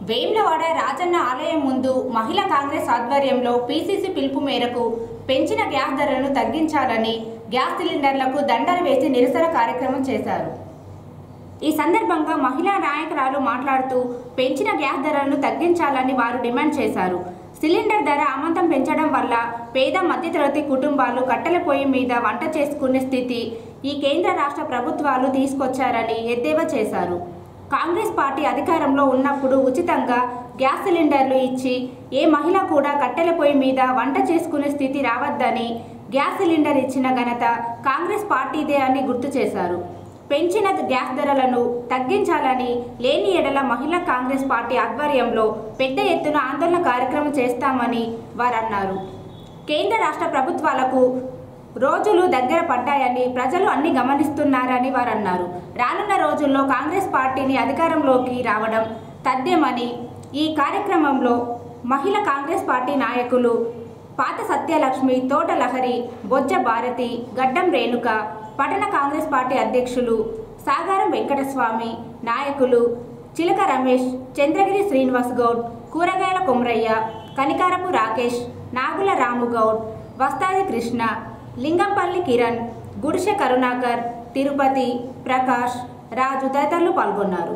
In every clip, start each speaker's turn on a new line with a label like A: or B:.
A: వేమ్లవాడ రాజన్న ఆలయం ముందు మహిళా కాంగ్రెస్ ఆధ్వర్యంలో పీసీసీ పిలుపు మేరకు పెంచిన గ్యాస్ ధరలను తగ్గించాలని గ్యాస్ సిలిండర్లకు దండలు వేసి నిరసన కార్యక్రమం చేశారు ఈ సందర్భంగా మహిళా నాయకురాలు మాట్లాడుతూ పెంచిన గ్యాస్ ధరలను తగ్గించాలని వారు డిమాండ్ చేశారు సిలిండర్ ధర అమాంతం పెంచడం వల్ల పేద మధ్యతరగతి కుటుంబాలు కట్టెల పొయ్యి మీద వంట చేసుకునే స్థితి ఈ కేంద్ర రాష్ట్ర ప్రభుత్వాలు తీసుకొచ్చారని ఎద్దేవా చేశారు కాంగ్రెస్ పార్టీ అధికారంలో ఉన్నప్పుడు ఉచితంగా గ్యాస్ సిలిండర్లు ఇచ్చి ఏ మహిళ కూడా కట్టెల పొయ్యి మీద వంట చేసుకునే స్థితి రావద్దని గ్యాస్ సిలిండర్ ఇచ్చిన ఘనత కాంగ్రెస్ పార్టీదే అని గుర్తు చేశారు పెంచిన గ్యాస్ ధరలను తగ్గించాలని లేని ఎడల మహిళా కాంగ్రెస్ పార్టీ ఆధ్వర్యంలో పెద్ద ఎత్తున ఆందోళన కార్యక్రమం చేస్తామని వారన్నారు కేంద్ర రాష్ట్ర ప్రభుత్వాలకు రోజులు దగ్గర పడ్డాయని ప్రజలు అన్ని గమనిస్తున్నారని వారు అన్నారు రానున్న రోజుల్లో కాంగ్రెస్ పార్టీని అధికారంలోకి రావడం తథ్యమని ఈ కార్యక్రమంలో మహిళా కాంగ్రెస్ పార్టీ నాయకులు పాత సత్యలక్ష్మి తోట లహరి బొజ్జ భారతి గడ్డం రేణుక పట్టణ కాంగ్రెస్ పార్టీ అధ్యక్షులు సాగారం వెంకటస్వామి నాయకులు చిలక రమేష్ చంద్రగిరి శ్రీనివాస్ గౌడ్ కూరగాయల కొమరయ్య కనికారపు రాకేష్ నాగుల రాముగౌడ్ వస్తాది కృష్ణ లింగంపల్లి కిరణ్ గుడిసె కరుణాకర్ తిరుపతి ప్రకాష్ రాజు తదితరులు పాల్గొన్నారు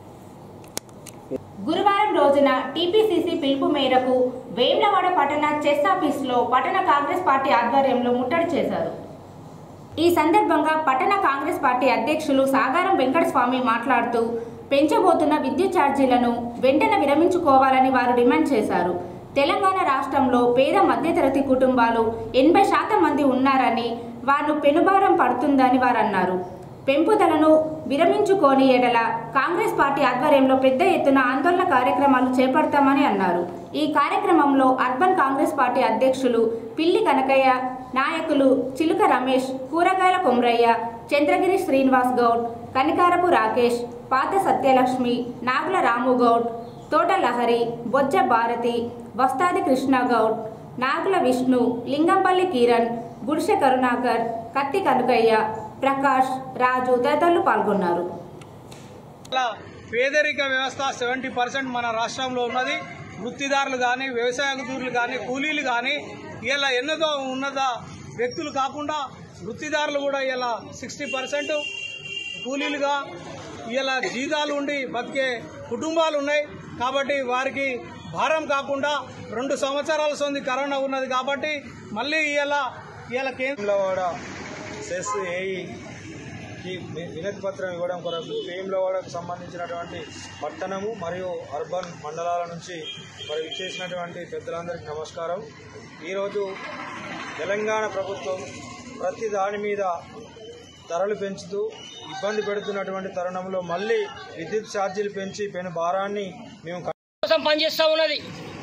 A: గురువారం రోజున టీపీసీసీ పిలుపు మేరకు వేమ్లవాడ పట్టణ చెస్ ఆఫీస్లో పట్టణ కాంగ్రెస్ పార్టీ ఆధ్వర్యంలో ముట్టడి చేశారు ఈ సందర్భంగా పట్టణ కాంగ్రెస్ పార్టీ అధ్యక్షులు సాగారం వెంకటస్వామి మాట్లాడుతూ పెంచబోతున్న విద్యుత్ ఛార్జీలను వెంటనే విరమించుకోవాలని వారు డిమాండ్ చేశారు తెలంగాణ రాష్ట్రంలో పేద మధ్యతరగతి కుటుంబాలు ఎనభై శాతం మంది ఉన్నారని వారు పెనుభారం పడుతుందని వారు అన్నారు పెంపుదలను విరమించుకోని ఎడల కాంగ్రెస్ పార్టీ ఆధ్వర్యంలో పెద్ద ఎత్తున ఆందోళన కార్యక్రమాలు చేపడతామని అన్నారు ఈ కార్యక్రమంలో అర్బన్ కాంగ్రెస్ పార్టీ అధ్యక్షులు పిల్లి కనకయ్య నాయకులు చిలుక రమేష్ కూరగాయల కొమరయ్య చంద్రగిరి శ్రీనివాస్ గౌడ్ కనికారపు రాకేష్ పాత సత్యలక్ష్మి నాగుల రాము గౌడ్ తోట లహరి బొజ్జ భారతి వస్తాది కృష్ణ గౌడ్ నాగుల విష్ణు లింగంపల్లి కిరణ్ గుడిసె కరుణాకర్ కత్తి కనుకయ్య ప్రకాష్ రాజు తదితరులు పాల్గొన్నారు
B: అలా పేదరిక వ్యవస్థ సెవెంటీ పర్సెంట్ మన రాష్ట్రంలో ఉన్నది వృత్తిదారులు కానీ వ్యవసాయదారులు కానీ కూలీలు కానీ ఇలా ఎన్నదో ఉన్నత వ్యక్తులు కాకుండా వృత్తిదారులు కూడా ఇలా సిక్స్టీ పర్సెంట్ కూలీలుగా ఇలా జీతాలు ఉండి బతికే కుటుంబాలు ఉన్నాయి కాబట్టి వారికి భారం కాకుండా రెండు సంవత్సరాల సొంది కరోనా ఉన్నది కాబట్టి మళ్ళీ ఇలా ఇలా కేంద్రంలో కూడా సెస్ ఏఈకి వినతి పత్రం ఇవ్వడం కొరకు వేములవాడకు సంబంధించినటువంటి పట్టణము మరియు అర్బన్ మండలాల నుంచి మరి విచ్చేసినటువంటి పెద్దలందరికీ నమస్కారం ఈరోజు తెలంగాణ ప్రభుత్వం ప్రతి దాని మీద ధరలు పెంచుతూ ఇబ్బంది పెడుతున్నటువంటి తరుణంలో మళ్ళీ విద్యుత్ ఛార్జీలు పెంచి పెను భారాన్ని మేము
C: కోసం పనిచేస్తూ ఉన్నది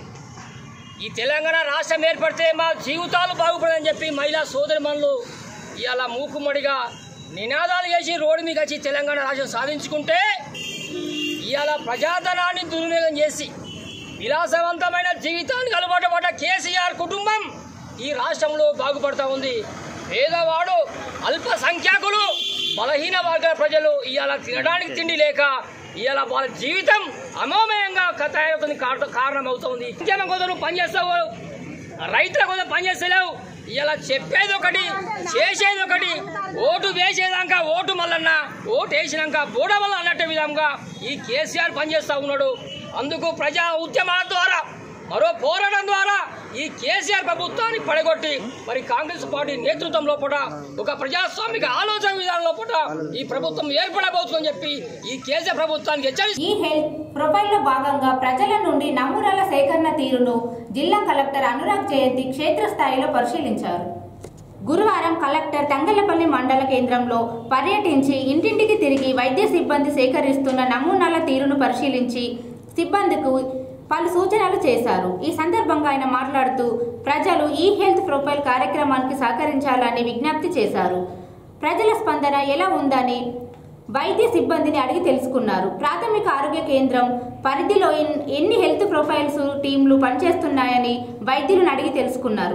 C: ఈ తెలంగాణ రాష్ట్రం ఏర్పడితే మా జీవితాలు బాగుపడదని చెప్పి మహిళా సోదరి మనులు ఇవాళ మూకుమ్మడిగా నినాదాలు చేసి రోడ్డు మీద వచ్చి తెలంగాణ రాష్ట్రం సాధించుకుంటే ఇవాళ ప్రజాధనాన్ని దుర్వినియోగం చేసి విలాసవంతమైన జీవితానికి అలవాటు పడ్డ కేసీఆర్ కుటుంబం ఈ రాష్ట్రంలో బాగుపడతా ఉంది పేదవాడు అల్పసంఖ్యాకులు బలహీన వర్గాల ప్రజలు ఇవాళ తినడానికి తిండి లేక ఇవాళ వాళ్ళ జీవితం అమోమయంగా తయారవుతుంది కార- కారణమవుతుంది ఇంకేమో కొందరు పనిచేస్తావు రైతుల కోసం పనిచేస్తలేవు ఇలా చెప్పేది ఒకటి చేసేది ఒకటి ఓటు వేసేదాకా ఓటు మల్లన్న ఓటు వేసినాక బూడవల్ల అన్నట్టు విధంగా ఈ కేసీఆర్ పనిచేస్తా ఉన్నాడు అందుకు ప్రజా ఉద్యమాల ద్వారా మరో పోరాటం ద్వారా ఈ కేసీఆర్ ప్రభుత్వాన్ని పడగొట్టి మరి కాంగ్రెస్ పార్టీ నేతృత్వంలో పూట ఒక ప్రజాస్వామిక ఆలోచన విధానంలో పూట ఈ ప్రభుత్వం ఏర్పడబోతుందని చెప్పి ఈ కేసీఆర్ ప్రభుత్వానికి హెచ్చరిస్తూ
A: ఈ హెల్త్ ప్రొఫైల్లో భాగంగా ప్రజల నుండి నమూనాల సేకరణ తీరును జిల్లా కలెక్టర్ అనురాగ్ జయంతి క్షేత్రస్థాయిలో పరిశీలించారు గురువారం కలెక్టర్ తంగలపల్లి మండల కేంద్రంలో పర్యటించి ఇంటింటికి తిరిగి వైద్య సిబ్బంది సేకరిస్తున్న నమూనాల తీరును పరిశీలించి సిబ్బందికి పలు సూచనలు చేశారు ఈ సందర్భంగా ఆయన మాట్లాడుతూ ప్రజలు ఈ హెల్త్ ప్రొఫైల్ కార్యక్రమానికి సహకరించాలని విజ్ఞప్తి చేశారు ప్రజల స్పందన ఎలా ఉందని వైద్య సిబ్బందిని అడిగి తెలుసుకున్నారు ప్రాథమిక ఆరోగ్య కేంద్రం పరిధిలో ఎన్- ఎన్ని హెల్త్ ప్రొఫైల్స్ టీంలు పనిచేస్తున్నాయని వైద్యులను అడిగి తెలుసుకున్నారు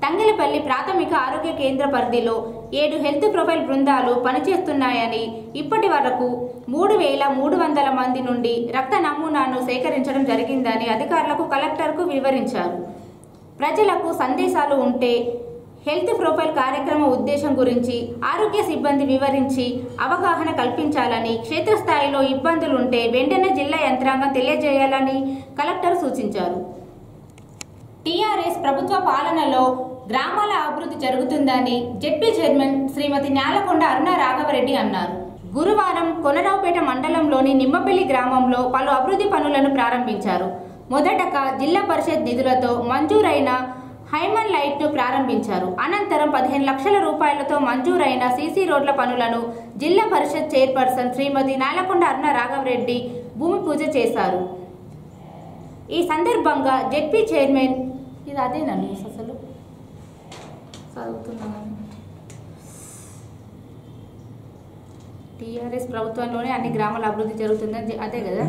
A: తంగెలపల్లి ప్రాథమిక ఆరోగ్య కేంద్ర పరిధిలో ఏడు హెల్త్ ప్రొఫైల్ బృందాలు పనిచేస్తున్నాయని ఇప్పటి వరకు మూడు వేల మూడు వందల మంది నుండి రక్త నమూనాను సేకరించడం జరిగిందని అధికారులకు కలెక్టర్కు వివరించారు ప్రజలకు సందేశాలు ఉంటే హెల్త్ ప్రొఫైల్ కార్యక్రమ ఉద్దేశం గురించి ఆరోగ్య సిబ్బంది వివరించి అవగాహన కల్పించాలని క్షేత్రస్థాయిలో ఇబ్బందులుంటే వెంటనే జిల్లా యంత్రాంగం తెలియజేయాలని కలెక్టర్ సూచించారు టీఆర్ఎస్ ప్రభుత్వ పాలనలో గ్రామాల అభివృద్ధి జరుగుతుందని జెడ్పీ చైర్మన్ శ్రీమతి న్యాలకొండ అరుణ రాఘవరెడ్డి అన్నారు గురువారం కొనరావుపేట మండలంలోని నిమ్మపల్లి గ్రామంలో పలు అభివృద్ధి పనులను ప్రారంభించారు మొదటగా జిల్లా పరిషత్ నిధులతో మంజూరైన హైమన్ లైట్ను ప్రారంభించారు అనంతరం పదిహేను లక్షల రూపాయలతో మంజూరైన సీసీ రోడ్ల పనులను జిల్లా పరిషత్ చైర్పర్సన్ శ్రీమతి నాలకొండ అరుణ రాఘవరెడ్డి భూమి పూజ చేశారు ఈ సందర్భంగా జెడ్పీ చైర్మన్ ఇది అదేనా న్యూస్ అసలు చదువుతున్నాను టీఆర్ఎస్ ప్రభుత్వంలోనే అన్ని గ్రామాల అభివృద్ధి జరుగుతుందని చె- అదే కదా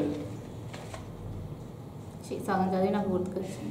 A: ఛీ, సగం చదివి నాకు గుర్తుకొచ్చింది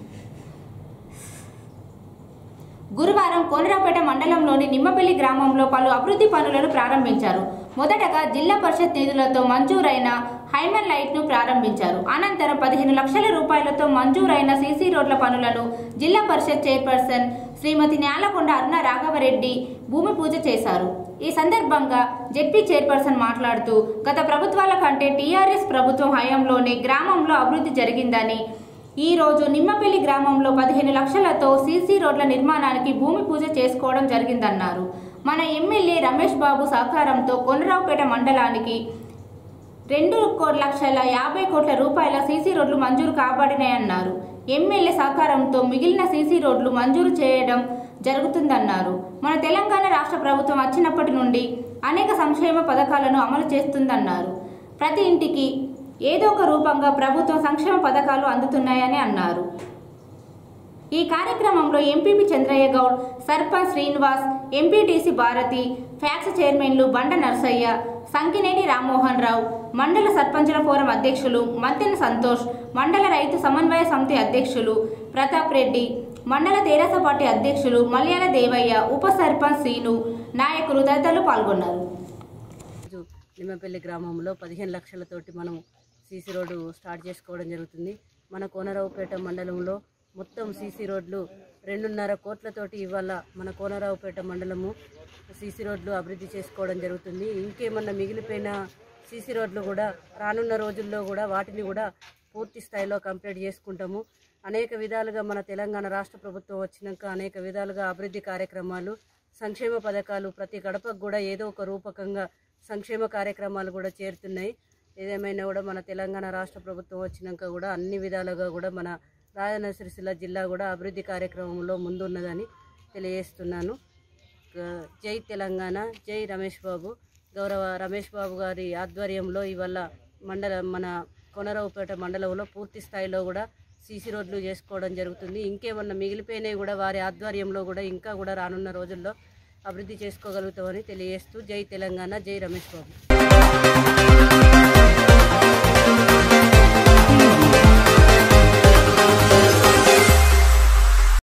A: గురువారం కోనరాపేట మండలంలోని నిమ్మపల్లి గ్రామంలో పలు అభివృద్ధి పనులను ప్రారంభించారు మొదటగా జిల్లా పరిషత్ నిధులతో మంజూరైన హైమన్ లైట్ను ప్రారంభించారు అనంతరం పదిహేను లక్షల రూపాయలతో మంజూరైన సీసీ రోడ్ల పనులను జిల్లా పరిషత్ చైర్పర్సన్ శ్రీమతి న్యాలకొండ అరుణ రాఘవరెడ్డి భూమి పూజ చేశారు ఈ సందర్భంగా జెడ్పీ చైర్పర్సన్ మాట్లాడుతూ గత ప్రభుత్వాల కంటే టీఆర్ఎస్ ప్రభుత్వం హయాంలోనే గ్రామంలో అభివృద్ధి జరిగిందని ఈ రోజు నిమ్మపల్లి గ్రామంలో పదిహేను లక్షలతో సీసీ రోడ్ల నిర్మాణానికి భూమి పూజ చేసుకోవడం జరిగిందన్నారు మన ఎమ్మెల్యే రమేష్ బాబు సహకారంతో కొనరావుపేట మండలానికి రెండు కో- లక్షల యాభై కోట్ల రూపాయల సీసీ రోడ్లు మంజూరు కాబడినాయన్నారు ఎమ్మెల్యే సహకారంతో మిగిలిన సీసీ రోడ్లు మంజూరు చేయడం జరుగుతుందన్నారు మన తెలంగాణ రాష్ట్ర ప్రభుత్వం వచ్చినప్పటి నుండి అనేక సంక్షేమ పథకాలను అమలు చేస్తుందన్నారు ప్రతి ఇంటికి ఏదో ఒక రూపంగా ప్రభుత్వం సంక్షేమ పథకాలు అందుతున్నాయని అన్నారు ఈ కార్యక్రమంలో MPP Chandraiah Goud sarpanch Srinivas MPTC Bharathi PACS చైర్మన్లు బండ నర్సయ్య సంకినేని రామ్మోహన్ రావు మండల సర్పంచుల ఫోరం అధ్యక్షులు మద్దెన సంతోష్ మండల రైతు సమన్వయ సమితి అధ్యక్షులు ప్రతాప్ రెడ్డి మండల తెరాస పార్టీ అధ్యక్షులు మలయాళ దేవయ్య ఉప సర్పంచ్ శ్రీను నాయకులు తదితరులు పాల్గొన్నారు
D: రోజు నిమ్మపల్లి గ్రామంలో పదిహేను లక్షలతోటి మనం సీసీ రోడ్డు స్టార్ట్ చేసుకోవడం జరుగుతుంది మన కోనరావుపేట మండలంలో మొత్తం సీసీ రోడ్లు రెండున్నర కోట్లతోటి ఇవాళ మన కోనరావుపేట మండలము సీసీ రోడ్లు అభివృద్ధి చేసుకోవడం జరుగుతుంది ఇంకేమన్నా మిగిలిపోయిన సీసీ రోడ్లు కూడా రానున్న రోజుల్లో కూడా వాటిని కూడా పూర్తి స్థాయిలో కంప్లీట్ చేసుకుంటాము అనేక విధాలుగా మన తెలంగాణ రాష్ట్ర ప్రభుత్వం వచ్చినాక అనేక విధాలుగా అభివృద్ధి కార్యక్రమాలు సంక్షేమ పథకాలు ప్రతి గడపకు కూడా ఏదో ఒక రూపకంగా సంక్షేమ కార్యక్రమాలు కూడా చేరుతున్నాయి ఏదేమైనా కూడా మన తెలంగాణ రాష్ట్ర ప్రభుత్వం వచ్చినాక కూడా అన్ని విధాలుగా కూడా మన రాజన్న సిరిసిల్ల జిల్లా కూడా అభివృద్ధి కార్యక్రమంలో ముందున్నదని తెలియజేస్తున్నాను గ- జై తెలంగాణ జై రమేష్ బాబు గౌరవ రమేష్ బాబు గారి ఆధ్వర్యంలో ఇవాళ మండల మన కొనరావుపేట మండలంలో పూర్తి స్థాయిలో కూడా సీసీ రోడ్లు చేసుకోవడం జరుగుతుంది ఇంకేమన్నా మిగిలిపోయినాయి కూడా వారి ఆధ్వర్యంలో కూడా ఇంకా కూడా రానున్న రోజుల్లో అభివృద్ధి చేసుకోగలుగుతామని తెలియజేస్తూ జై తెలంగాణ జై రమేష్ బాబు